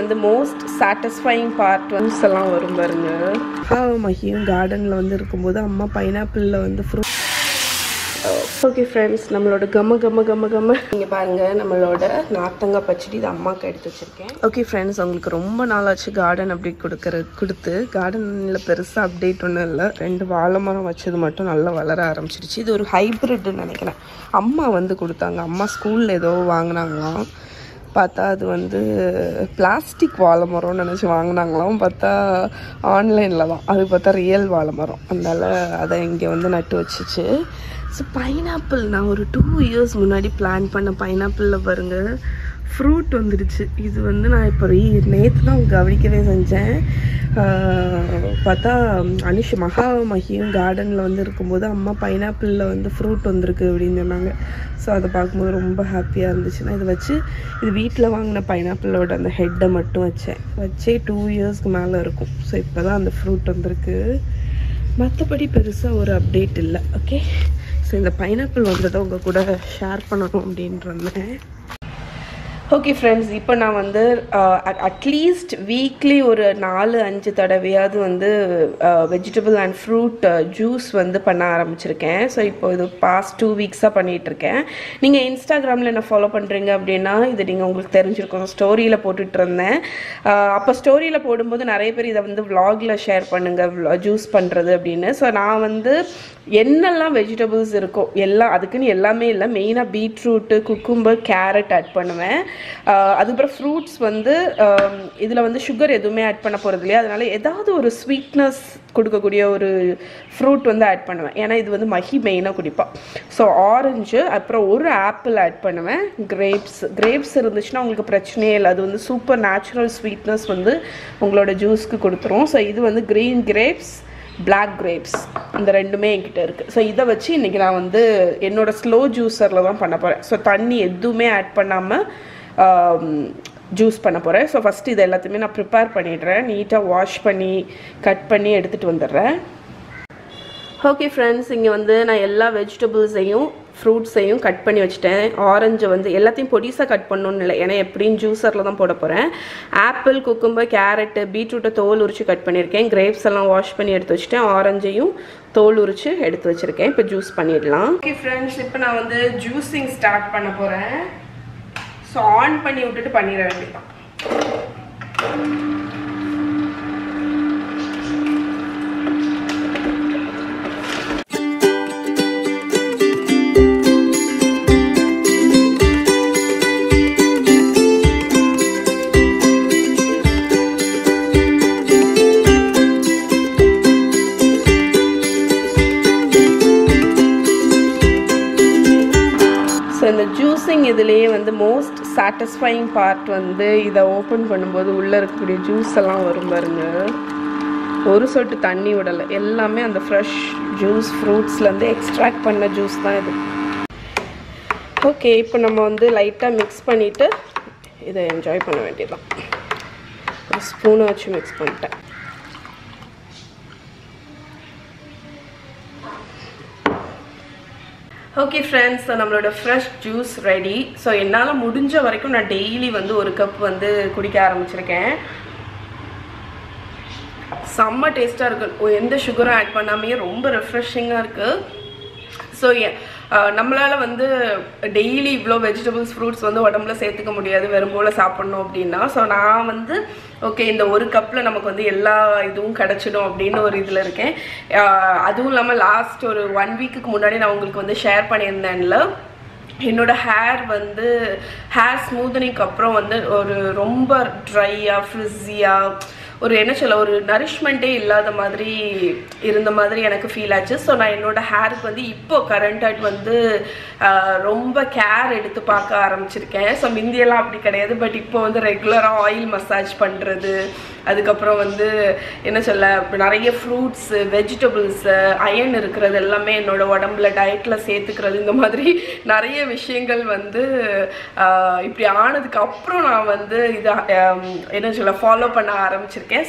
வந்து most satisfying part வந்து எல்லாம் வரும் பாருங்க மகியும் கார்டனில் வந்து இருக்கும்போது அம்மா பைனாப்பிளில் வந்து ஃப்ரூட் ஓகே ஃப்ரெண்ட்ஸ் நம்மளோட கம கம கம கம நீங்கள் பாருங்கள் நம்மளோட நார்த்தங்காய் பச்சடி இது அம்மாவுக்கு எடுத்து வச்சுருக்கேன் ஓகே ஃப்ரெண்ட்ஸ் உங்களுக்கு ரொம்ப நாளாச்சு கார்டன் அப்டேட் கொடுக்கற கொடுத்து கார்டனில் பெருசாக அப்டேட் ஒன்றும் இல்லை ரெண்டு வாழை மரம் வச்சது மட்டும் நல்லா வளர ஆரம்பிச்சிருச்சு இது ஒரு ஹைப்ரிட்னு நினைக்கிறேன் அம்மா வந்து கொடுத்தாங்க அம்மா ஸ்கூலில் ஏதோ வாங்கினாங்களாம் பார்த்தா அது வந்து பிளாஸ்டிக் வாழை மரம்னு நினச்சி வாங்கினாங்களாம் பார்த்தா ஆன்லைனில் தான் அது பார்த்தா ரியல் வாழை மரம் அதனால் அதை இங்கே வந்து நட்டு வச்சுச்சு ஸோ பைனாப்பிள் நான் ஒரு டூ இயர்ஸ் முன்னாடி பிளான் பண்ண பைனாப்பிளில் பாருங்கள் ஃப்ரூட் வந்துடுச்சு இது வந்து நான் இப்போ ரீ நேற்று தான் கவனிக்கவே செஞ்சேன் ஆஹ் பார்த்தா அனுஷ் மகா மகியும் கார்டனில் வந்து இருக்கும்போது அம்மா பைனாப்பிளில் வந்து ஃப்ரூட் வந்திருக்கு அப்படின்னு சொன்னாங்க ஸோ அதை பார்க்கும்போது ரொம்ப ஹாப்பியாக இருந்துச்சு நான் இதை வச்சு இது வீட்டில் வாங்கின பைனாப்பிளோட அந்த ஹெட்டை மட்டும் வச்சேன் வச்சே டூ இயர்ஸ்க்கு மேலே இருக்கும் ஸோ இப்போ தான் அந்த ஃப்ரூட் வந்திருக்கு மற்றபடி பெருசாக ஒரு அப்டேட் இல்லை ஓகே ஸோ இந்த பைனாப்பிள் வந்ததை உங்கள் கூட ஷேர் பண்ணணும் அப்படின்றேன் ஓகே ஃப்ரெண்ட்ஸ் இப்போ நான் வந்து அட்லீஸ்ட் வீக்லி ஒரு நாலு அஞ்சு தடவையாவது வந்து வெஜிடபிள் அண்ட் ஃப்ரூட் ஜூஸ் வந்து பண்ண ஆரம்பிச்சிருக்கேன் ஸோ இப்போ இது பாஸ்ட் டூ வீக்ஸாக பண்ணிகிட்ருக்கேன் நீங்கள் இன்ஸ்டாகிராமில் என்ன ஃபாலோ பண்ணுறீங்க அப்படின்னா இது நீங்கள் உங்களுக்கு தெரிஞ்சிருக்கோம் ஸ்டோரியில் போட்டுட்டு இருந்தேன் அஹ் அப்போ ஸ்டோரியில் போடும்போது நிறைய பேர் இதை வந்து vlogல ஷேர் பண்ணுங்கள் ஜூஸ் பண்ணுறது அப்படின்னு ஸோ நான் வந்து என்னெல்லாம் வெஜிடபிள்ஸ் இருக்கோ எல்லாம் அதுக்குன்னு எல்லாமே இல்லை மெயினாக பீட்ரூட்டு குக்கும்பர் கேரட் ஆட் பண்ணுவேன் ஆஹ் அதுக்கப்புறம் ஃப்ரூட்ஸ் வந்து இதில் வந்து சுகர் எதுவுமே ஆட் பண்ண போகிறது இல்லையா அதனால ஏதாவது ஒரு ஸ்வீட்னஸ் கொடுக்கக்கூடிய ஒரு ஃப்ரூட் வந்து ஆட் பண்ணுவேன் ஏன்னா இது வந்து மஹி மெயினாக குடிப்பா ஸோ ஆரஞ்சு அப்புறம் ஒரு ஆப்பிள் ஆட் பண்ணுவேன் கிரேப்ஸ் கிரேப்ஸ் இருந்துச்சுன்னா உங்களுக்கு பிரச்சனையே இல்லை அது வந்து சூப்பர் நேச்சுரல் ஸ்வீட்னஸ் வந்து உங்களோட ஜூஸ்க்கு கொடுத்துரும் ஸோ இது வந்து க்ரீன் கிரேப்ஸ் பிளாக் கிரேப்ஸ் இந்த ரெண்டுமே என்கிட்ட இருக்குது ஸோ இதை வச்சு இன்றைக்கி நான் வந்து என்னோட ஸ்லோ ஜூஸரில் தான் பண்ண போகிறேன் ஸோ தண்ணி எதுவுமே ஆட் பண்ணாமல் ஜூஸ் பண்ண போகிறேன் ஸோ ஃபஸ்ட்டு இது எல்லாத்தையுமே நான் ப்ரிப்பேர் பண்ணிடுறேன் நீட்டாக வாஷ் பண்ணி கட் பண்ணி எடுத்துகிட்டு வந்துடுறேன் ஓகே ஃப்ரெண்ட்ஸ் இங்கே வந்து நான் எல்லா வெஜிடபிள்ஸையும் ஃப்ரூட்ஸையும் கட் பண்ணி வச்சுட்டேன் ஆரஞ்சை வந்து எல்லாத்தையும் பொடிசாக கட் பண்ணணும்னு இல்லை ஏன்னா எப்படியும் ஜூஸரில் தான் போட போகிறேன் ஆப்பிள் குக்கும்பர் கேரட்டு பீட்ரூட்டை தோல் உரிச்சு கட் பண்ணியிருக்கேன் கிரேப்ஸ் எல்லாம் வாஷ் பண்ணி எடுத்து வச்சுட்டேன் ஆரஞ்சையும் தோல் உரிச்சு எடுத்து வச்சுருக்கேன் இப்போ ஜூஸ் பண்ணிடலாம் ஓகே ஃப்ரெண்ட்ஸ் இப்போ நான் வந்து ஜூஸிங் ஸ்டார்ட் பண்ண போகிறேன் ஸோ ஆன் பண்ணி விட்டுட்டு பண்ணிட வேண்டியதான் ஸோ இந்த ஜூஸிங் இதுலேயே வந்து மோஸ்ட் சாட்டிஸ்ஃபைங் பார்ட் வந்து இதை ஓப்பன் பண்ணும்போது உள்ளே இருக்கக்கூடிய ஜூஸ் எல்லாம் வரும் பாருங்க ஒரு சொட்டு தண்ணி விடலை எல்லாமே அந்த ஃப்ரெஷ் ஜூஸ் ஃப்ரூட்ஸ்லேருந்து எக்ஸ்ட்ராக்ட் பண்ண ஜூஸ் தான் இது ஓகே இப்போ நம்ம வந்து லைட்டாக மிக்ஸ் பண்ணிவிட்டு இதை என்ஜாய் பண்ண வேண்டியதுதான் ஒரு ஸ்பூனை வச்சு மிக்ஸ் பண்ணிட்டேன் ஓகே ஃப்ரெண்ட்ஸ் ஸோ நம்மளோட ஃப்ரெஷ் ஜூஸ் ரெடி ஸோ என்னால் முடிஞ்ச வரைக்கும் நான் டெய்லி வந்து ஒரு கப் வந்து குடிக்க ஆரம்பிச்சிருக்கேன் செம்ம டேஸ்ட்டாக இருக்கு எந்த சுகரும் ஆட் பண்ணாமையே ரொம்ப ரெஃப்ரெஷிங்காக இருக்குது ஸோ நம்மளால் வந்து டெய்லி இவ்வளோ வெஜிடபிள்ஸ் ஃப்ரூட்ஸ் வந்து உடம்புல சேர்த்துக்க முடியாது வெறும் போல் சாப்பிட்ணும் அப்படின்னா ஸோ நான் வந்து ஓகே இந்த ஒரு கப்பில் நமக்கு வந்து எல்லா இதுவும் கிடச்சிடும் அப்படின்னு ஒரு இதில் இருக்கேன் அஹ் அதுவும் இல்லாமல் லாஸ்ட் ஒரு ஒன் வீக்குக்கு முன்னாடி நான் உங்களுக்கு வந்து ஷேர் பண்ணியிருந்தேன்ல என்னோட ஹேர் வந்து ஹேர் ஸ்மூத்தனிங்க்கு அப்புறம் வந்து ஒரு ரொம்ப ட்ரையாக ஃப்ரிஸியாக ஒரு என்ன சொல்ல ஒரு நரிஷ்மெண்ட்டே இல்லாத மாதிரி இருந்த மாதிரி எனக்கு ஃபீல் ஆச்சு ஸோ நான் என்னோட ஹேருக்கு வந்து இப்போ கரண்டாக வந்து ஆஹ், ரொம்ப கேர் எடுத்து பார்க்க ஆரம்பிச்சிருக்கேன் ஸோ மிந்தியெல்லாம் அப்படி கிடையாது பட் இப்போ வந்து ரெகுலராக ஆயில் மசாஜ் பண்ணுறது அதுக்கப்புறம் வந்து என்ன சொல்ல நிறைய ஃப்ரூட்ஸு வெஜிடபிள்ஸு அயன் இருக்கிறது எல்லாமே என்னோட உடம்புல டயட்டில் சேர்த்துக்கிறது இந்த மாதிரி நிறைய விஷயங்கள் வந்து ஆஹ், இப்படி ஆனதுக்கு அப்புறம் நான் வந்து இதை ஆம், என்ன சொல்ல ஃபாலோ பண்ண ஆரம்பிச்சிருக்கேன்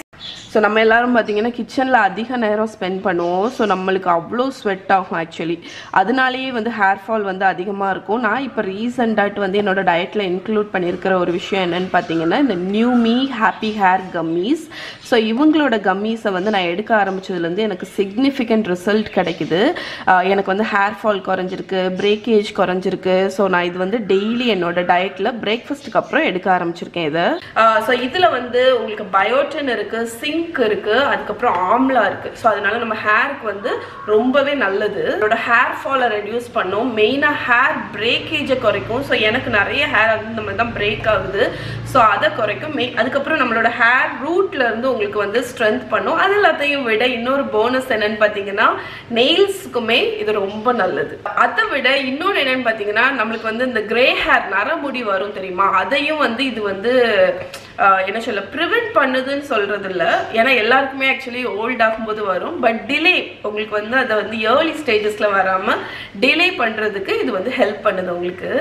ஸோ நம்ம எல்லாரும் பார்த்தீங்கன்னா கிச்சனில் அதிக நேரம் ஸ்பெண்ட் பண்ணுவோம் ஸோ நம்மளுக்கு அவ்வளோ ஸ்வெட் ஆகும் ஆக்சுவலி அதனாலேயே வந்து ஹேர் ஃபால் வந்து அதிகமாக இருக்கும் நான் இப்போ ரீசெண்டாட்டு வந்து என்னோட டயட்டில் இன்க்ளூட் பண்ணியிருக்கிற ஒரு விஷயம் என்னன்னு பார்த்தீங்கன்னா இந்த new me happy hair gummies so இவங்களோட கம்மீஸை வந்து நான் எடுக்க ஆரம்பிச்சதுலேருந்து எனக்கு சிக்னிஃபிகண்ட் ரிசல்ட் கிடைக்குது ஆஹ் எனக்கு வந்து ஹேர் ஃபால் குறைஞ்சிருக்கு பிரேக்கேஜ் குறைஞ்சிருக்கு ஸோ நான் இது வந்து டெய்லி என்னோட டயட்டில் பிரேக்ஃபாஸ்ட்டுக்கு அப்புறம் எடுக்க ஆரம்பிச்சிருக்கேன் இதை ஸோ இதில் வந்து உங்களுக்கு பயோட்டின் இருக்குது சிங்க் இருக்குது அதுக்கப்புறம் ஆம்லா இருக்குது ஸோ அதனால நம்ம ஹேருக்கு வந்து ரொம்பவே நல்லது என்னோட ஹேர் ஃபாலை ரெடியூஸ் பண்ணும் மெயினாக ஹேர் பிரேக்கேஜை குறைக்கும் ஸோ எனக்கு நிறைய ஹேர் வந்து இந்த மாதிரி தான் பிரேக் ஆகுது ஸோ அதை குறைக்கும் மெய் அதுக்கப்புறம் நம்மளோட ஹேர் ரூட்ல இருந்து உங்களுக்கு வந்து ஸ்ட்ரென்த் பண்ணும் அது எல்லாத்தையும் விட இன்னொரு போனஸ் என்னன்னு பார்த்தீங்கன்னா நெயில்ஸுக்குமே இது ரொம்ப நல்லது அதை விட இன்னொன்று என்னன்னு பார்த்தீங்கன்னா நம்மளுக்கு வந்து இந்த கிரே ஹேர் நரமுடி வரும் தெரியுமா அதையும் வந்து இது வந்து ஆஹ், என்ன சொல்ல ப்ரிவென்ட் பண்ணுதுன்னு சொல்றது இல்ல ஏன்னா எல்லாருக்குமே ஆக்சுவலி ஓல்ட் ஆகும்போது வரும் பட் டிலே உங்களுக்கு வந்து அதை வந்து ஏர்லி ஸ்டேஜஸ்ல வராம டிலே பண்றதுக்கு இது வந்து ஹெல்ப் பண்ணுது உங்களுக்கு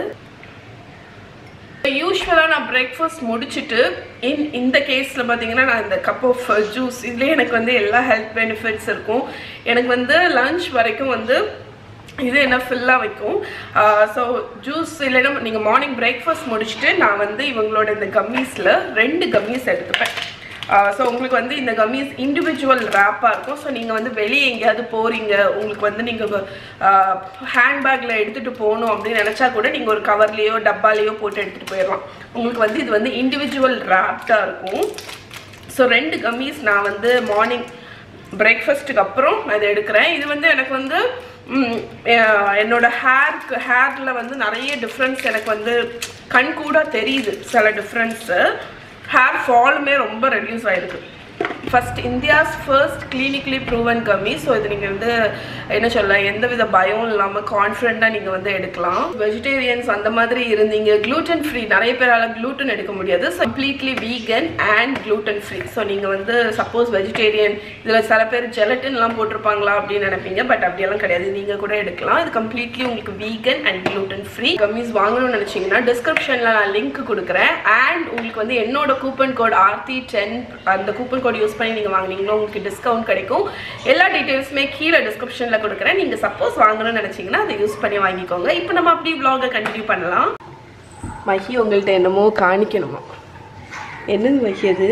யூஸ்வலாக நான் பிரேக்ஃபாஸ்ட் முடிச்சுட்டு இன் இந்த கேஸில் பார்த்தீங்கன்னா நான் இந்த கப் ஆஃப் ஜூஸ் இதுலேயே எனக்கு வந்து எல்லா ஹெல்த் பெனிஃபிட்ஸ் இருக்கும் எனக்கு வந்து லஞ்ச் வரைக்கும் வந்து இது என்ன ஃபில்லாக வைக்கும் ஸோ ஜூஸ் இல்லைன்னா நீங்கள் மார்னிங் பிரேக்ஃபாஸ்ட் முடிச்சுட்டு நான் வந்து இவங்களோட இந்த கம்மீஸில் ரெண்டு கம்மீஸ் எடுத்துப்பேன் ஸோ உங்களுக்கு வந்து இந்த கம்மீஸ் இண்டிவிஜுவல் ரேப்பாக இருக்கும் ஸோ நீங்கள் வந்து வெளியே எங்கேயாவது போகிறீங்க உங்களுக்கு வந்து நீங்கள் ஹேண்ட்பேக்கில் எடுத்துகிட்டு போகணும் அப்படின்னு நினச்சா கூட நீங்கள் ஒரு கவர்லேயோ டப்பாலேயோ போட்டு எடுத்துகிட்டு போயிடலாம் உங்களுக்கு வந்து இது வந்து இண்டிவிஜுவல் ரேப்டாக இருக்கும் ஸோ ரெண்டு கம்மீஸ் நான் வந்து மார்னிங் பிரேக்ஃபாஸ்ட்டுக்கு அப்புறம் நான் இதை எடுக்கிறேன் இது வந்து எனக்கு வந்து ம், அஹ், என்னோட ஹேர்க்கு ஹேரில் வந்து நிறைய டிஃப்ரென்ஸ் எனக்கு வந்து கண் கூட தெரியுது சில டிஃப்ரென்ஸு ஹேர் ஃபாலுமே ரொம்ப ரெடியூஸ் ஆயிருக்கு first India's first clinically proven gummy so இது நீங்கள் வந்து என்ன சொல்ல எந்த வித பயம் இல்லாமல் கான்ஃபிடென்ட்டாக நீங்கள் வந்து எடுக்கலாம் வெஜிடேரியன்ஸ் அந்த மாதிரி இருந்தீங்க gluten ஃப்ரீ நிறைய பேரால் gluten எடுக்க முடியாது completely vegan and gluten free so நீங்கள் வந்து சப்போஸ் வெஜிடேரியன் இதில் சில பேர் ஜெலட்டின்லாம் போட்டிருப்பாங்களா அப்படின்னு நினைப்பீங்க பட் அப்படியெல்லாம் கிடையாது நீங்கள் கூட எடுக்கலாம் இது கம்ப்ளீட்லி உங்களுக்கு vegan and gluten free gummies வாங்கணும்னு நினச்சிங்கன்னா டிஸ்கிரிப்ஷனில் நான் லிங்க் கொடுக்குறேன் அண்ட் உங்களுக்கு வந்து என்னோட கூப்பன் கோட் ஆர்த்தி டென் அந்த கூப்பன் கோட் யூஸ் பண்ணி நீங்கள் வாங்குனீங்கன்னா உங்களுக்கு டிஸ்கவுண்ட் கிடைக்கும் எல்லா டீட்டெயில்ஸுமே கீழே டிஸ்கிரிப்ஷனில் கொடுக்குறேன் நீங்கள் சப்போஸ் வாங்கணும்னு நினச்சிங்கன்னா அதை யூஸ் பண்ணி வாங்கிக்கோங்க இப்போ நம்ம அப்படியே vlog-அ கண்டினியூ பண்ணலாம் மஹி உங்கள்கிட்ட என்னமோ காணிக்கணுமா என்னது மஹி அது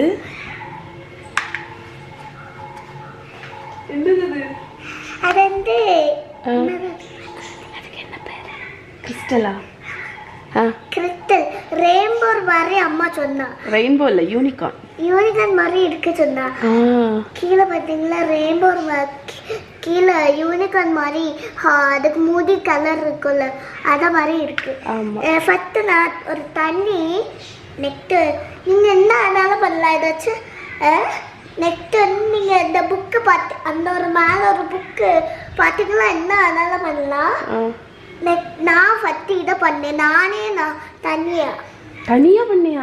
என்னது அது அது வந்து கிறிஸ்டலா ஆ கிறிஸ்டல் ரெயின்போ மாதிரி அம்மா சொன்னா ரெயின்போ இல்லை யூனிகார்ன் யூனிகார்ன் மாதிரி இருக்கு சொன்னா ஆ கீழே பார்த்தீங்களா ரெயின்போ கீழே யூனிகார்ன் மாதிரி ஆ, அதுக்கு மூடி கலர் இருக்கும்ல அத மாதிரி இருக்கு ஆமாம் ஃபஸ்ட்டு நான் ஒரு தண்ணி நெக்ஸ்ட்டு நீங்கள் என்ன ஆனாலும் பண்ணலாம் ஏதாச்சும் நெக்ஸ்ட் வந்து நீங்கள் இந்த புக்கு பார்த்து அந்த ஒரு மேலே ஒரு புக்கு பார்த்தீங்கன்னா என்ன ஆனாலும் பண்ணலாம் ஆ நெக் நான் ஃபஸ்ட்டு இதை பண்ணேன் நானே நான் தண்ணியா தனியா பண்ணியா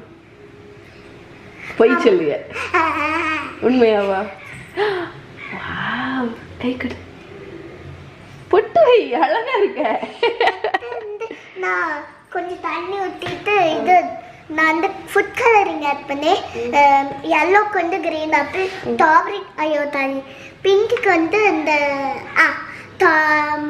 பொய் சொல்லிய உண்மையாவா வாவ் கை கடு பொட்டு வை அழகா இருக்க நான் கொஞ்சம் தண்ணி ஊற்றிட்டு இது நான் அந்த ஃபுட் கலரிங் ஆட் பண்ணேன் எல்லோக்கு வந்து கிரீன் அப்புறம் ஸ்ட்ராபெரி ஐயோ தண்ணி பிங்க்குக்கு வந்து இந்த ஆ தா-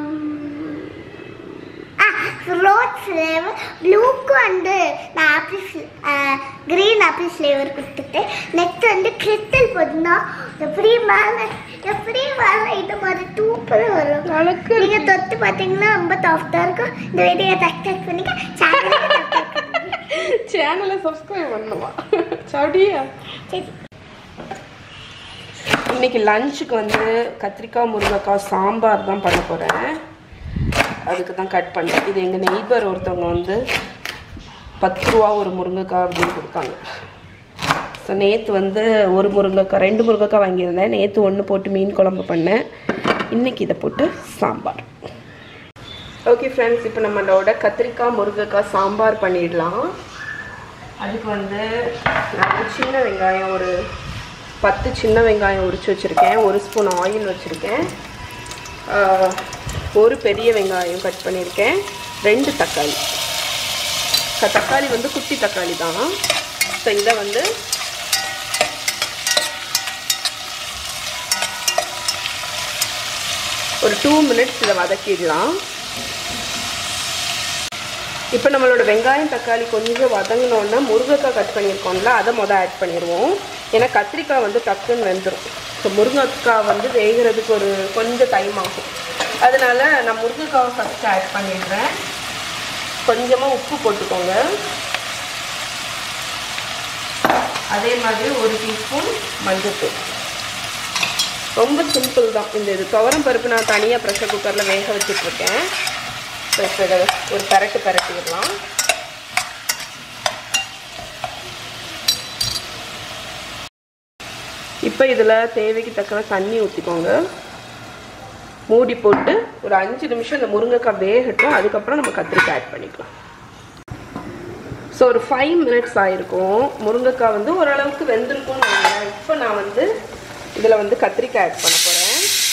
ஆ ரோட் ஃப்ளேவர் ப்ளூக்கு வந்து நான் ஆப்பிள் க்ரீன் ஆப்பிள் ஃப்ளேவர் கொடுத்துட்டேன் நெக்ஸ்ட் வந்து கிறிஸ்டல் போட்டுனா எப்படி மேலே எப்படி மேலே இது மாதிரி தூப்பது வரும் அழகு நீங்க தொட்டு பாத்தீங்கன்னா ரொம்ப சாஃப்டா இருக்கும் இந்த வீடியோ சப்ஸ்கிரைப் பண்ணிக்க சேனல் சேனலை சப்ஸ்கிரைப் பண்ணுமா சாப்பிட்டியா சரி இன்னைக்கு லஞ்சுக்கு வந்து கத்திரிக்காய் முருங்கைக்காய் சாம்பார் தான் பண்ண போகிறேன் அதுக்கு தான் கட் பண்ணேன் இது எங்கள் நெய்பர் ஒருத்தவங்க வந்து பத்து ரூபா ஒரு முருங்கைக்காய் அப்படின்னு கொடுத்தாங்க ஸோ நேற்று வந்து ஒரு முருங்கைக்காய் ரெண்டு முருங்கைக்காய் வாங்கியிருந்தேன் நேற்று ஒன்று போட்டு மீன் குழம்பு பண்ணேன் இன்னைக்கு இதை போட்டு சாம்பார் ஓகே ஃப்ரெண்ட்ஸ் இப்போ நம்மளோட கத்திரிக்காய் முருங்கைக்காய் சாம்பார் பண்ணிடலாம் அதுக்கு வந்து நான் வந்து சின்ன வெங்காயம் ஒரு பத்து சின்ன வெங்காயம் உரிச்சு வச்சுருக்கேன் ஒரு ஸ்பூன் ஆயில் வச்சுருக்கேன் ஆஹ், ஒரு பெரிய வெங்காயம் கட் பண்ணியிருக்கேன் ரெண்டு தக்காளி க- தக்காளி வந்து குட்டி தக்காளி தான் ஸோ இதை வந்து ஒரு டூ மினிட்ஸ் இதை வதக்கிடலாம் இப்போ நம்மளோட வெங்காயம் தக்காளி கொஞ்சம் வதங்கினோன்னா முருங்கைக்காய் கட் பண்ணியிருக்கோம்ல அதை மொதல் ஆட் பண்ணிடுவோம் ஏன்னா கத்திரிக்காய் வந்து டக்குன்னு வெந்துடும் ஸோ முருங்கைக்காய் வந்து வேகிறதுக்கு ஒரு கொஞ்சம் டைம் ஆகும் அதனால நான் முருங்கைக்காவை ஃபஸ்ட்டு ஆட் பண்ணிடுறேன் கொஞ்சமாக உப்பு போட்டுக்கோங்க அதே மாதிரி ஒரு டீஸ்பூன் மஞ்சள்தூள் ரொம்ப சிம்பிள் தான் இந்த இது துவரம் பருப்பு நான் தனியாக ப்ரெஷர் குக்கரில் வேக வச்சுட்ருக்கேன் ஸோ இப்போ இதை ஒரு பரட்டு பரட்டிடலாம் இப்போ இதில் தேவைக்கு தக்கன தண்ணி ஊற்றிக்கோங்க மூடி போட்டு ஒரு அஞ்சு நிமிஷம் இந்த முருங்கைக்காய் வேகட்டும் அதுக்கப்புறம் நம்ம கத்திரிக்காய் ஆட் பண்ணிக்கலாம் ஸோ ஒரு ஃபைவ் மினிட்ஸ் ஆயிருக்கும் முருங்கைக்காய் வந்து ஓரளவுக்கு வெந்திருக்கும்னு நினைக்கிறேன் இப்போ நான் வந்து இதில் வந்து கத்திரிக்காய் ஆட் பண்ண போகிறேன்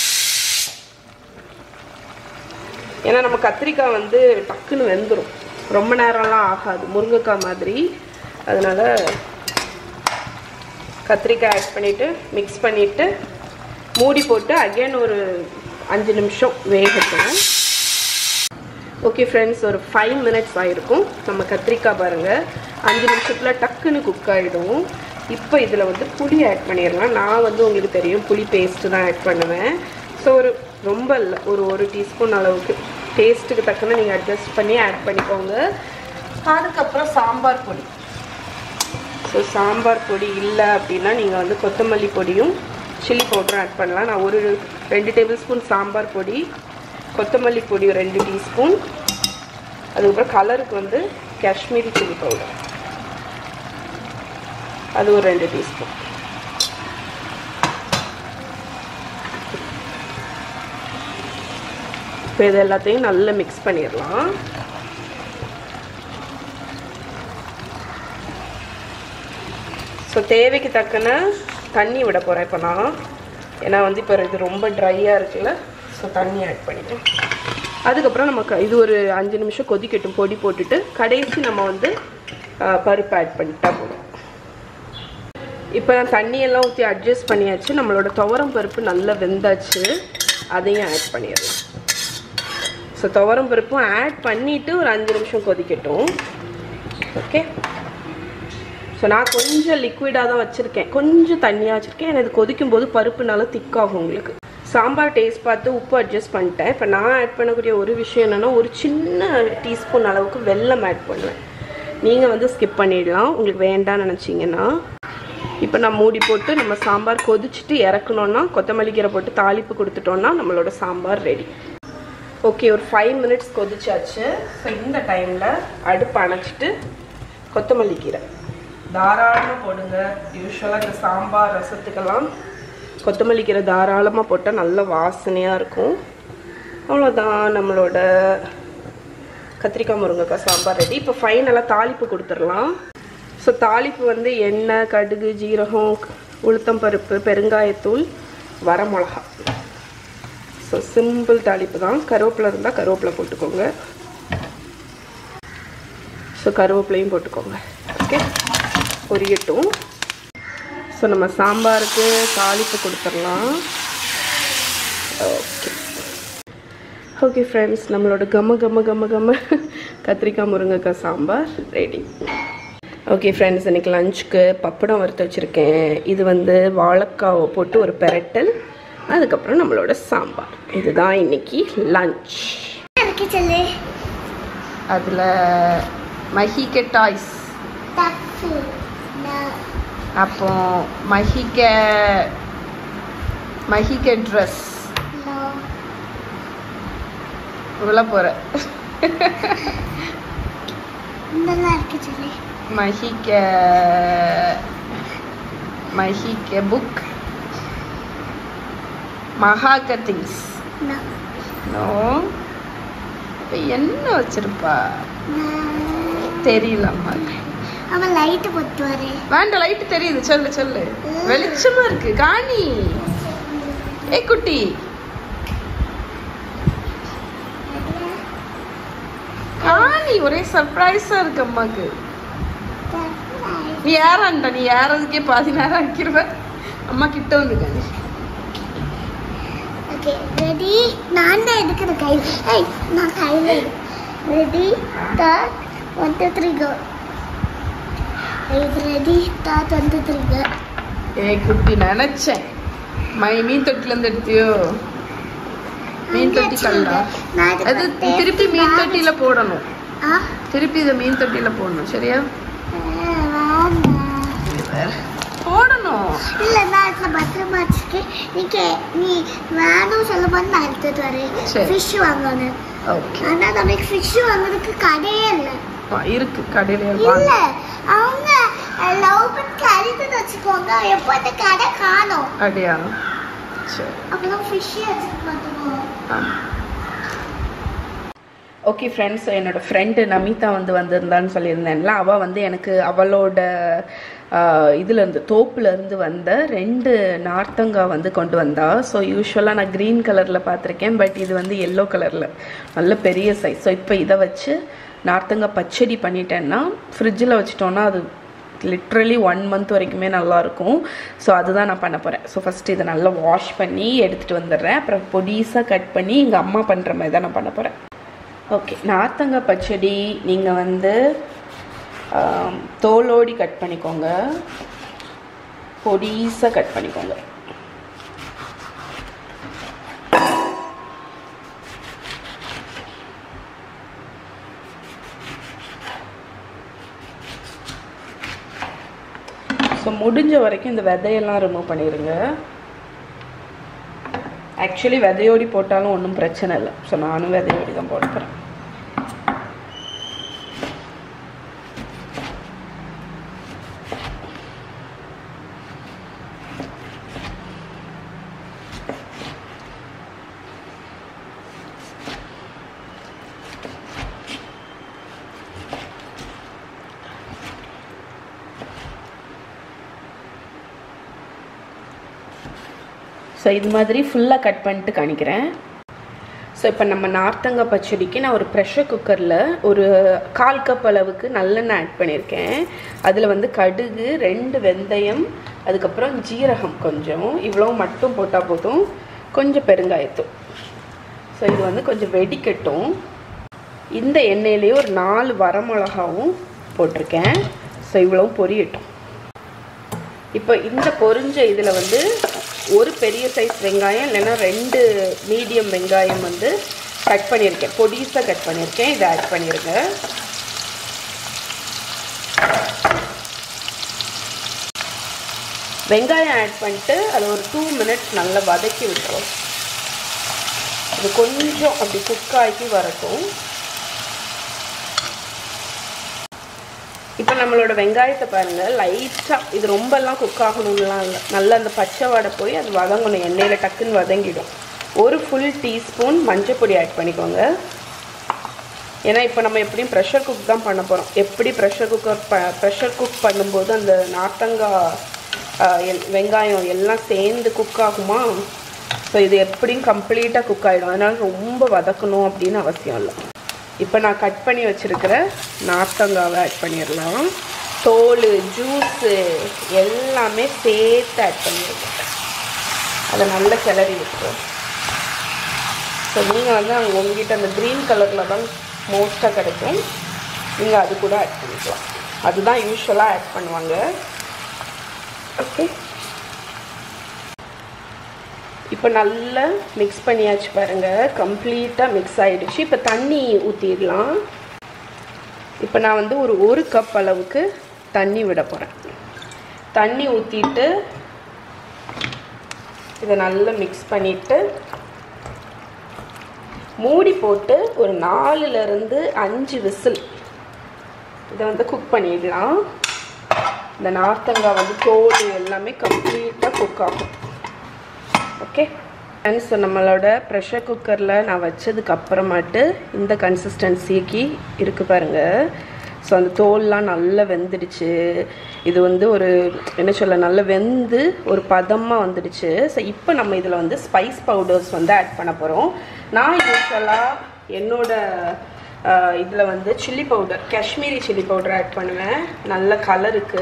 ஏன்னா நம்ம கத்திரிக்காய் வந்து டக்குன்னு வெந்துடும் ரொம்ப நேரம்லாம் ஆகாது முருங்கைக்காய் மாதிரி அதனால கத்திரிக்காய் ஆட் பண்ணிவிட்டு மிக்ஸ் பண்ணிவிட்டு மூடி போட்டு அகைன் ஒரு அஞ்சு நிமிஷம் வேகட்டும் ஓகே ஃப்ரெண்ட்ஸ் ஒரு ஃபைவ் மினிட்ஸ் ஆகிருக்கும் நம்ம கத்திரிக்காய் பாருங்கள் அஞ்சு நிமிஷத்தில் டக்குன்னு குக் ஆகிடும் இப்போ இதில் வந்து புளி ஆட் பண்ணிடலாம் நான் வந்து உங்களுக்கு தெரியும் புளி பேஸ்ட்டு தான் ஆட் பண்ணுவேன் ஸோ ஒரு ரொம்ப இல்லை ஒரு ஒரு டீஸ்பூன் அளவுக்கு டேஸ்ட்டுக்கு தக்கன நீங்கள் அட்ஜஸ்ட் பண்ணி ஆட் பண்ணிக்கோங்க அதுக்கப்புறம் சாம்பார் பொடி ஸோ சாம்பார் பொடி இல்லை அப்படின்னா நீங்கள் வந்து கொத்தமல்லி பொடியும் சில்லி பவுடரும் ஆட் பண்ணலாம் நான் ஒரு ரெண்டு டேபிள் ஸ்பூன் சாம்பார் பொடி கொத்தமல்லி பொடி ஒரு ரெண்டு டீஸ்பூன் அதுக்கப்புறம் கலருக்கு வந்து காஷ்மீரி சில்லி பவுடர் அது ஒரு ரெண்டு டீஸ்பூன் இப்போ இது எல்லாத்தையும் நல்லா மிக்ஸ் பண்ணிடலாம் ஸோ தேவைக்கு தக்கன தண்ணி விட போகிறேன் இப்போ நான் ஏன்னா வந்து இப்போ இது ரொம்ப ட்ரையாக இருக்குல்ல ஸோ தண்ணி ஆட் பண்ணிட்டேன் அதுக்கப்புறம் நமக்கு இது ஒரு அஞ்சு நிமிஷம் கொதிக்கட்டும் பொடி போட்டுட்டு கடைசி நம்ம வந்து பருப்பு ஆட் பண்ணிட்டா போதும் இப்போ நான் தண்ணியெல்லாம் ஊற்றி அட்ஜஸ்ட் பண்ணியாச்சு நம்மளோட துவரம் பருப்பு நல்லா வெந்தாச்சு அதையும் ஆட் பண்ணிடலாம் ஸோ துவரம் பருப்பும் ஆட் பண்ணிவிட்டு ஒரு அஞ்சு நிமிஷம் கொதிக்கட்டும் ஓகே ஸோ நான் கொஞ்சம் லிக்விடாக தான் வச்சுருக்கேன் கொஞ்சம் தண்ணியாக வச்சுருக்கேன் எனக்கு இது கொதிக்கும் போது பருப்புனால திக்காகும் உங்களுக்கு சாம்பார் டேஸ்ட் பார்த்து உப்பு அட்ஜஸ்ட் பண்ணிட்டேன் இப்போ நான் ஆட் பண்ணக்கூடிய ஒரு விஷயம் என்னென்னா ஒரு சின்ன டீஸ்பூன் அளவுக்கு வெல்லம் ஆட் பண்ணுவேன் நீங்கள் வந்து ஸ்கிப் பண்ணிடலாம் உங்களுக்கு வேண்டாம்னு நினச்சிங்கன்னா இப்போ நான் மூடி போட்டு நம்ம சாம்பார் கொதிச்சுட்டு இறக்கணுன்னா கொத்தமல்லி கீரை போட்டு தாளிப்பு கொடுத்துட்டோன்னா நம்மளோட சாம்பார் ரெடி ஓகே ஒரு ஃபைவ் மினிட்ஸ் கொதிச்சாச்சு ஸோ இந்த டைமில் அடுப்பு அணைச்சிட்டு கொத்தமல்லி கீரை தாராளமாக போடுங்க யூஸ்வலாக இந்த சாம்பார் ரசத்துக்கெல்லாம் கொத்தமல்லி கீரை தாராளமாக போட்டால் நல்ல வாசனையாக இருக்கும் அவ்வளோதான் நம்மளோட கத்திரிக்காய் முருங்கைக்காய் சாம்பார் ரெடி இப்போ ஃபைனலாக தாளிப்பு கொடுத்துடலாம் ஸோ தாளிப்பு வந்து எண்ணெய் கடுகு ஜீரகம் உளுத்தம் பருப்பு பெருங்காயத்தூள் வரமிளகா ஸோ சிம்பிள் தாளிப்பு தான் கருவேப்பிலை இருந்தால் கருவேப்பிலை போட்டுக்கோங்க ஸோ கருவேப்பிலையும் போட்டுக்கோங்க ஓகே பொரியட்டும் ஸோ நம்ம சாம்பாருக்கு தாளிப்பு கொடுத்துடலாம் ஓகே ஓகே ஃப்ரெண்ட்ஸ் நம்மளோட கம கம கம கம கத்திரிக்காய் முருங்கைக்காய் சாம்பார் ரெடி ஓகே ஃப்ரெண்ட்ஸ் இன்னைக்கு லஞ்சுக்கு பப்படம் வறுத்து வச்சுருக்கேன் இது வந்து வாழைக்காவை போட்டு ஒரு பெரட்டல் அதுக்கப்புறம் நம்மளோட சாம்பார் இதுதான் இன்னைக்கு லஞ்ச் இருக்கு சொல்லு அதில் மஹிக டாய்ஸ் தப்பு நான் அப்போ மஹிக மஹிக ட்ரெஸ் நான் உள்ள போகிற நல்லா இருக்கு சொல்லு மஹிக மஹிக புக் மகாக திங்ஸ் நான் நோ இப்போ என்ன வச்சிருப்பா நான் தெரியலம்மா அவன் லைட்டு போட்டுவாரு வேண்டாம் லைட் தெரியுது சொல்லு சொல்லு வெளிச்சமா இருக்கு காணி ஏ குட்டி காணி ஒரே சர்ப்ரைஸா இருக்கு அம்மாக்கு நீ ஏறான்டா நீ ஏறதுக்கே பாதி நேரம் ஆக்கிருவ அம்மா கிட்ட வந்து காணி ஓகே ஓகே ரெடி நான் தான் எடுக்கிறேன் கையில் ஏய் நான் கையில் ready start one two three go இது ready start one two three go ஏய் குட்டி நினைச்சேன் மை மீன் தொட்டிலேருந்து எடுத்தியோ மீன் தொட்டி கல்லா அது திருப்பி மீன் தொட்டியில போடணும் ஆ திருப்பி இதை மீன் தொட்டியில போடணும் சரியா வேண்டாம் இது வேற. போடணும் இல்ல நான் இதுல பத்திரமா வச்சிருக்கேன் நீங்க நீ வேணும் சொல்லும் போது நான் எடுத்துட்டு வரேன் சரி. ஃபிஷ் வாங்கணும் ஓகே ஆனா நமக்கு ஃபிஷ் வாங்குறதுக்கு கடையே இல்ல இருக்கு கடையில இல்ல வாங்க அவங்க லவ் பண்ணி கழித்து வச்சுக்கோங்க எப்போ அந்த கடை காணும் அப்படியா சரி அப்பதான் ஃபிஷ் வச்சுக்க மாட்டோம் ஓகே ஃப்ரெண்ட்ஸ் என்னோட ஃப்ரெண்டு நமிதா வந்து வந்திருந்தான்னு சொல்லியிருந்தேன்ல அவள் வந்து எனக்கு அவளோட ஆஹ், இதுல இருந்து தோப்புல இருந்து வந்த ரெண்டு நார்த்தங்காய் வந்து கொண்டு வந்தா ஸோ யூஸ்வலாக நான் க்ரீன் கலரில் பார்த்துருக்கேன் பட் இது வந்து எல்லோ கலரில் நல்ல பெரிய சைஸ் ஸோ இப்போ இதை வச்சு நார்த்தங்காய் பச்சடி பண்ணிட்டேன்னா ஃப்ரிட்ஜில் வச்சிட்டோன்னா அது லிட்ரலி ஒன் மந்த் வரைக்குமே நல்லா இருக்கும் ஸோ அதுதான் நான் பண்ண போகிறேன் ஸோ ஃபஸ்ட்டு இதை நல்லா வாஷ் பண்ணி எடுத்துகிட்டு வந்துடுறேன் அப்புறம் பொடிசாக கட் பண்ணி எங்கள் அம்மா பண்ணுற மாதிரி தான் நான் பண்ண போகிறேன் ஓகே நார்த்தங்காய் பச்சடி நீங்கள் வந்து ஆம், தோலோடி கட் பண்ணிக்கோங்க பொடிசாக கட் பண்ணிக்கோங்க ஸோ முடிஞ்ச வரைக்கும் இந்த விதையெல்லாம் ரிமூவ் பண்ணிடுங்க ஆக்சுவலி விதையோடி போட்டாலும் ஒன்றும் பிரச்சனை இல்லை ஸோ நானும் விதையோடி தான் போட போகிறேன் ஸோ இது மாதிரி ஃபுல்லாக கட் பண்ணிட்டு காணிக்கிறேன் ஸோ இப்போ நம்ம நார்த்தங்காய் பச்சடிக்கு நான் ஒரு ப்ரெஷர் குக்கரில் ஒரு கால் கப் அளவுக்கு நல்லெண்ணெய் ஆட் பண்ணியிருக்கேன் அதில் வந்து கடுகு ரெண்டு வெந்தயம் அதுக்கப்புறம் ஜீரகம் கொஞ்சம் இவ்வளோ மட்டும் போட்டால் போதும் கொஞ்சம் பெருங்காயத்தூள் ஸோ இது வந்து கொஞ்சம் வெடிக்கட்டும் இந்த எண்ணெயிலேயே ஒரு நாலு வரமிளகாவும் போட்டிருக்கேன் ஸோ இவ்வளவும் பொரியட்டும் இப்போ இந்த பொரிஞ்ச இதில் வந்து ஒரு பெரிய சைஸ் வெங்காயம் இல்லைன்னா ரெண்டு மீடியம் வெங்காயம் வந்து கட் பண்ணியிருக்கேன் பொடிசாக கட் பண்ணியிருக்கேன் இதை ஆட் பண்ணிடுங்க வெங்காயம் ஆட் பண்ணிட்டு அதை ஒரு டூ மினிட்ஸ் நல்லா வதக்கி விட்டுரும் இது கொஞ்சம் அப்படி குக் ஆகி வரட்டும் இப்போ நம்மளோட வெங்காயத்தை பாருங்கள் லைட்டாக இது ரொம்பலாம் குக் ஆகணும்லாம் இல்லை நல்லா அந்த பச்சை வடை போய் அது வதங்கணும் எண்ணெயில் டக்குன்னு வதங்கிடும் ஒரு ஃபுல் டீஸ்பூன் மஞ்சள் பொடி ஆட் பண்ணிக்கோங்க ஏன்னா இப்போ நம்ம எப்படியும் ப்ரெஷர் குக் தான் பண்ண போகிறோம் எப்படி ப்ரெஷர் குக்கர் ப ப்ரெஷர் குக் பண்ணும்போது அந்த நார்த்தங்காய் ஆஹ், எல்- வெங்காயம் எல்லாம் சேர்ந்து குக் ஆகுமா ஸோ இது எப்படியும் கம்ப்ளீட்டாக குக் ஆகிடும் அதனால ரொம்ப வதக்கணும் அப்படின்னு அவசியம் இல்லை இப்போ நான் கட் பண்ணி வச்சுருக்கிற நார்த்தங்காவை ஆட் பண்ணிடலாம் தோல் ஜூஸு எல்லாமே சேர்த்து ஆட் பண்ணியிருக்கேன் அதை நல்லா கிளறி விட்டுருவோம் ஸோ நீங்கள் வந்து அங்கே உங்ககிட்ட அந்த க்ரீன் கலரில் தான் மோஸ்ட்டாக கிடைக்கும் நீங்கள் அது கூட ஆட் பண்ணிக்கலாம் அதுதான் யூஸ்வலாக ஆட் பண்ணுவாங்க ஓகே இப்போ நல்லா மிக்ஸ் பண்ணியாச்சு பாருங்கள் கம்ப்ளீட்டாக மிக்ஸ் ஆகிடுச்சு இப்போ தண்ணி ஊற்றிடலாம் இப்போ நான் வந்து ஒரு ஒரு கப் அளவுக்கு தண்ணி விட போகிறேன் தண்ணி ஊற்றிட்டு இதை நல்லா மிக்ஸ் பண்ணிவிட்டு மூடி போட்டு ஒரு நாலுலேருந்து அஞ்சு விசில் இதை வந்து குக் பண்ணிடலாம் இந்த நார்த்தங்காய் வந்து தோல் எல்லாமே கம்ப்ளீட்டாக குக் ஆகும் ஓகே ஸோ நம்மளோட ப்ரெஷர் குக்கரில் நான் வச்சதுக்கு அப்புறமாட்டு இந்த கன்சிஸ்டன்சிக்கு இருக்கு பாருங்க ஸோ அந்த தோல்லாம் நல்லா வெந்துடுச்சு இது வந்து ஒரு என்ன சொல்ல நல்லா வெந்து ஒரு பதமாக வந்துடுச்சு ஸோ இப்போ நம்ம இதில் வந்து ஸ்பைஸ் பவுடர்ஸ் வந்து ஆட் பண்ண போகிறோம் நான் யூஸ்வலாக என்னோட இதில் வந்து chilli powder Kashmiri chilli powder add பண்ணுவேன் நல்ல கலருக்கு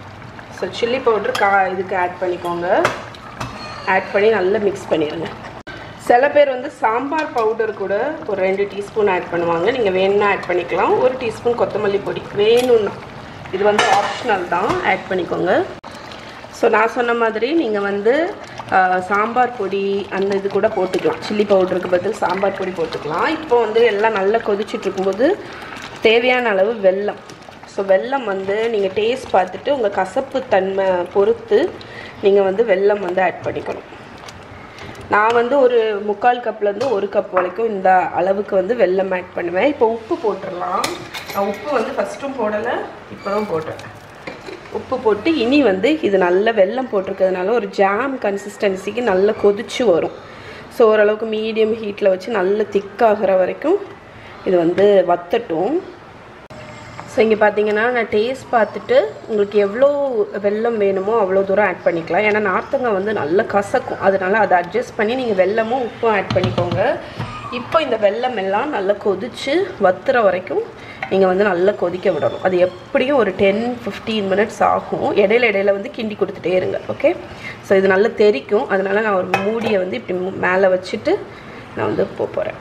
ஸோ சில்லி பவுடர் கா இதுக்கு ஆட் பண்ணிக்கோங்க ஆட் பண்ணி நல்லா மிக்ஸ் பண்ணிடுங்க சில பேர் வந்து சாம்பார் பவுடர் கூட ஒரு ரெண்டு டீஸ்பூன் ஆட் பண்ணுவாங்க நீங்கள் வேணும்னா ஆட் பண்ணிக்கலாம் ஒரு டீஸ்பூன் கொத்தமல்லி பொடி வேணும்னா இது வந்து ஆப்ஷனல் தான் ஆட் பண்ணிக்கோங்க ஸோ நான் சொன்ன மாதிரி நீங்கள் வந்து ஆஹ், சாம்பார் பொடி அந்த இது கூட போட்டுக்கலாம் சில்லி பவுடருக்கு பதில் சாம்பார் பொடி போட்டுக்கலாம் இப்போ வந்து எல்லாம் நல்லா கொதிச்சுட்டு இருக்கும்போது தேவையான அளவு வெல்லம் ஸோ வெல்லம் வந்து நீங்கள் டேஸ்ட் பார்த்துட்டு உங்கள் கசப்பு தன்மை பொறுத்து நீங்கள் வந்து வெல்லம் வந்து ஆட் பண்ணிக்கணும் நான் வந்து ஒரு முக்கால் கப்லேருந்து ஒரு கப் வரைக்கும் இந்த அளவுக்கு வந்து வெல்லம் ஆட் பண்ணுவேன் இப்போ உப்பு போட்டுடலாம் நான் உப்பு வந்து ஃபஸ்ட்டும் போடலை இப்போ தான் போட்டேன் உப்பு போட்டு இனி வந்து இது நல்ல வெல்லம் போட்டிருக்கிறதுனால ஒரு ஜாம் கன்சிஸ்டன்சிக்கு நல்லா கொதிச்சு வரும் ஸோ ஓரளவுக்கு மீடியம் ஹீட்டில் வச்சு நல்ல திக்காகிற வரைக்கும் இது வந்து வத்தட்டும் ஸோ இங்கே பார்த்தீங்கன்னா நான் டேஸ்ட் பார்த்துட்டு உங்களுக்கு எவ்வளோ வெல்லம் வேணுமோ அவ்வளோ தூரம் ஆட் பண்ணிக்கலாம் ஏன்னா நார்த்தங்காய் வந்து நல்லா கசக்கும் அதனால அதை அட்ஜஸ்ட் பண்ணி நீங்கள் வெல்லமும் உப்பும் ஆட் பண்ணிக்கோங்க இப்போ இந்த வெல்லம் எல்லாம் நல்லா கொதிச்சு வத்துற வரைக்கும் நீங்கள் வந்து நல்லா கொதிக்க விடணும் அது எப்படியும் ஒரு டென் ஃபிஃப்டீன் மினிட்ஸ் ஆகும் இடையில இடையில வந்து கிண்டி கொடுத்துட்டே இருங்க ஓகே ஸோ இது நல்லா தெறிக்கும் அதனால நான் ஒரு மூடியை வந்து இப்படி மேலே வச்சுட்டு நான் வந்து போக போகிறேன்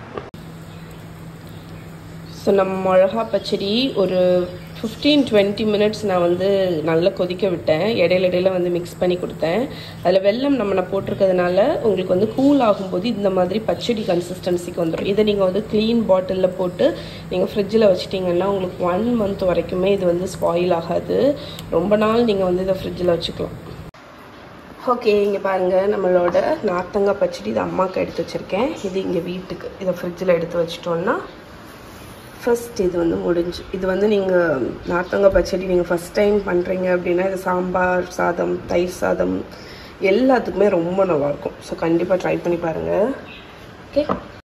ஸோ நம்ம மிளகா பச்சடி ஒரு ஃபிஃப்டீன் டுவெண்ட்டி மினிட்ஸ் நான் வந்து நல்லா கொதிக்க விட்டேன் இடையில இடையில வந்து மிக்ஸ் பண்ணி கொடுத்தேன் அதில் வெல்லம் நம்ம நான் போட்டிருக்கிறதுனால உங்களுக்கு வந்து கூல் ஆகும்போது இந்த மாதிரி பச்சடி கன்சிஸ்டன்சிக்கு வந்துடும் இதை நீங்கள் வந்து க்ளீன் பாட்டிலில் போட்டு நீங்கள் ஃப்ரிட்ஜில் வச்சிட்டிங்கன்னா உங்களுக்கு ஒன் மந்த் வரைக்குமே இது வந்து ஸ்பாயில் ஆகாது ரொம்ப நாள் நீங்கள் வந்து இதை ஃப்ரிட்ஜில் வச்சுக்கலாம் ஓகே இங்கே பாருங்கள் நம்மளோட நார்த்தங்காய் பச்சடி இது அம்மாவுக்கு எடுத்து வச்சுருக்கேன் இது இங்கே வீட்டுக்கு இதை ஃப்ரிட்ஜில் எடுத்து வச்சிட்டோன்னா ஃபர்ஸ்ட் இது வந்து முடிஞ்சு இது வந்து நீங்கள் நார்த்தங்காய் பச்சடி நீங்கள் ஃபஸ்ட் டைம் பண்ணுறீங்க அப்படின்னா இது சாம்பார் சாதம் தயிர் சாதம் எல்லாத்துக்குமே ரொம்ப நல்லாயிருக்கும் ஸோ கண்டிப்பாக ட்ரை பண்ணி பாருங்கள் ஓகே